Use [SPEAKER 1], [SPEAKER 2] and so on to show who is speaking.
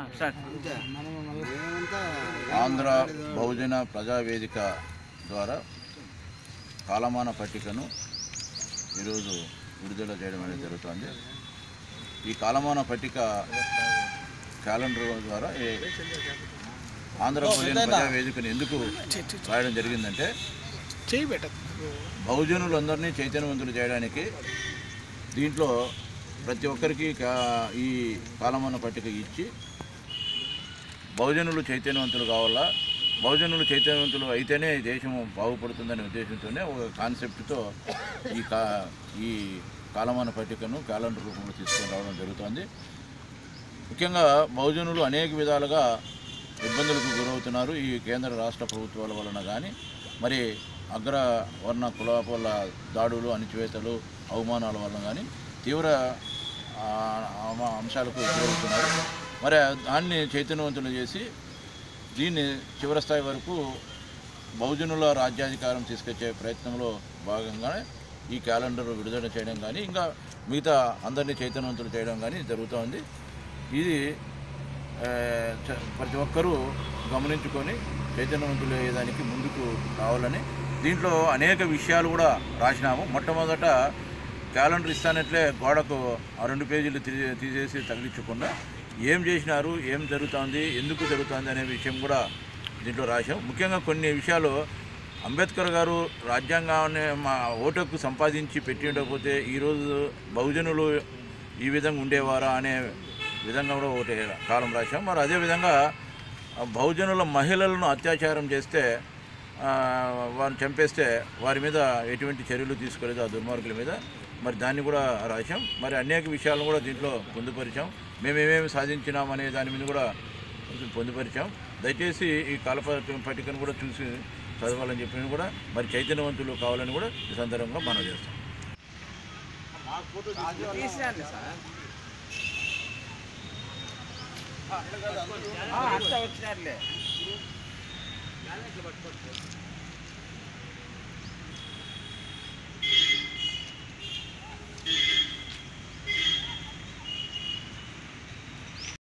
[SPEAKER 1] start
[SPEAKER 2] Andhra బహుజన ప్రజావేదిక ద్వారా కాలమాన పట్టికను ఈరోజు విడుదల చేయడం అనేది జరుగుతుంది ఈ కాలమాన పట్టిక క్యాలెండర్ ద్వారా ఈ ఆంధ్ర బహుజన ప్రజావేదికను ఎందుకు రాయడం జరిగిందంటే
[SPEAKER 3] చేయి పెట్టదు
[SPEAKER 2] బహుజనులందరినీ చైతన్యవంతులు చేయడానికి దీంట్లో ప్రతి ఒక్కరికి కా- ఈ కాలమాన పట్టిక ఇచ్చి బహుజనులు చైతన్యవంతులు కావాలా బహుజనులు చైతన్యవంతులు అయితేనే ఈ దేశం బాగుపడుతుందనే ఉద్దేశంతోనే ఒక కాన్సెప్ట్తో ఈ కా ఈ కాలమాన పట్టికను క్యాలెండర్ రూపంలో తీసుకొని రావడం జరుగుతోంది ముఖ్యంగా బహుజనులు అనేక విధాలుగా ఇబ్బందులకు గురవుతున్నారు ఈ కేంద్ర రాష్ట్ర ప్రభుత్వాల వలన కానీ మరి అగ్ర వర్ణ కులాపాల దాడులు అణిచివేతలు అవమానాల వలన కానీ తీవ్ర ఆ, అమ- అంశాలకు గురవుతున్నారు మరి దాన్ని చైతన్యవంతులు చేసి దీన్ని చివరి స్థాయి వరకు బహుజనుల రాజ్యాధికారం తీసుకొచ్చే ప్రయత్నంలో భాగంగానే ఈ క్యాలెండర్ విడుదల చేయడం కానీ ఇంకా మిగతా అందరినీ చైతన్యవంతులు చేయడం కానీ జరుగుతోంది ఇది ఆ, చ- ప్రతి ఒక్కరూ గమనించుకొని చైతన్యవంతులు అయ్యేదానికి ముందుకు రావాలని దీంట్లో అనేక విషయాలు కూడా రాసినాము మొట్టమొదట క్యాలెండర్ ఇస్తానట్లే గోడకు ఆ రెండు పేజీలు తీ- తీసేసి తగిలించకుండా ఏం చేసినారు ఏం జరుగుతోంది ఎందుకు జరుగుతోంది అనే విషయం కూడా దీంట్లో రాశాం ముఖ్యంగా కొన్ని విషయాలు అంబేద్కర్ గారు రాజ్యాంగాన్ని మా ఓటుకు సంపాదించి పెట్టి ఉండకపోతే ఈరోజు బహుజనులు ఈ విధంగా ఉండేవారా అనే విధంగా కూడా ఒకటి కాలం రాశాం మరి అదేవిధంగా ఆ బహుజనుల మహిళలను అత్యాచారం చేస్తే ఆ, వారిని చంపేస్తే వారి మీద ఎటువంటి చర్యలు తీసుకోలేదు ఆ దుర్మార్గుల మీద మరి దాన్ని కూడా రాశాం మరి అనేక విషయాలను కూడా దీంట్లో పొందుపరిచాం మేము ఏమేమి సాధించినాం అనే దాని మీద కూడా కొంచెం పొందుపరిచాం దయచేసి ఈ కాలప పట్టికను కూడా చూసి చదవాలని చెప్పి కూడా మరి చైతన్యవంతులు కావాలని కూడా ఈ సందర్భంగా మనం చేస్తాం
[SPEAKER 1] తీసిరండి సార్ ఆ, అంతా వచ్చినారులే